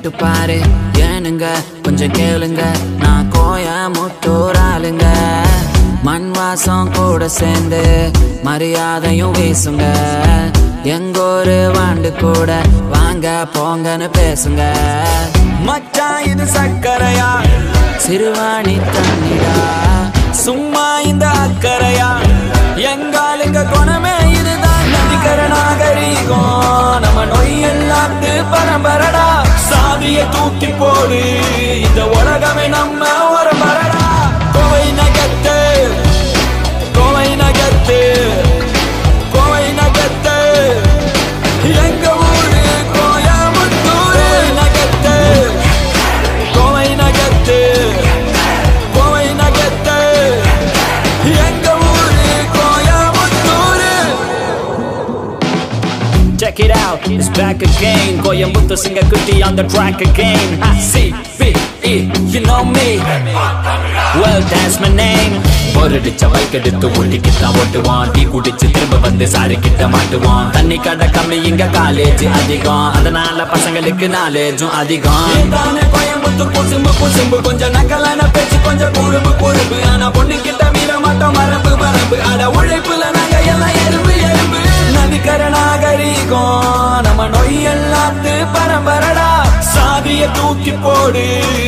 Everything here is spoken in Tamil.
கேட்டு பாரு ஏனுங்க கொஞ்சம் கேளுங்க நான் கோயமுத்தூர் ஆளுங்க மண் வாசம் கூட சேர்ந்து மரியாதையும் வீசுங்க எங்க ஒரு வாண்டு கூட வாங்க போங்கன்னு பேசுங்க மச்சான் இது சக்கரையா சிறுவாணி தண்ணிடா சும்மா இந்த அக்கறையா எங்காலுங்க குணமே இதுதான் நதிக்கர நாகரீகம் நம்ம நொய் எல்லாத்து பரம்பரடா சாதிய தூக்கி போடு இந்த உலகமே நம்ம ஒரு மரடா கோவை நகத்து கோவை நகத்து கோவை நகத்து எங்க ஊரு கோயமுத்தூர் நகத்து கோவை நகத்து கோவை நகத்து எங்க ஊரு Coimbatore Check it out, it's back again. Koyamuthu Singakutti on the track again. C B E, you know me. Well, that's my name. போரடிச்ச பைக் எடுத்து ஓட்டிக்கிட்டான் ஓட்டுவான் டீ குடிச்சு திரும்ப வந்து சாரு கிட்ட மாட்டுவான் தண்ணி கடை கம்மி இங்க காலேஜ் அதிகம் அதனால பசங்களுக்கு நாலேஜும் அதிகம் தானே கோயம்புத்தூர் குசும்பு குசும்பு கொஞ்சம் நக்கலான பேச்சு கொஞ்சம் குறும்பு குறும்பு ஆனா பொண்ணு கிட்ட மீற மாட்டோம் மரபு மரபு அட உழைப்புல நாங்க எல்லாம் எறும்பு எறும்பு நதிக்கர நாகரீகம் நம்ம நொய் எல்லாத்து பரம்பரடா சாதிய தூக்கி போடு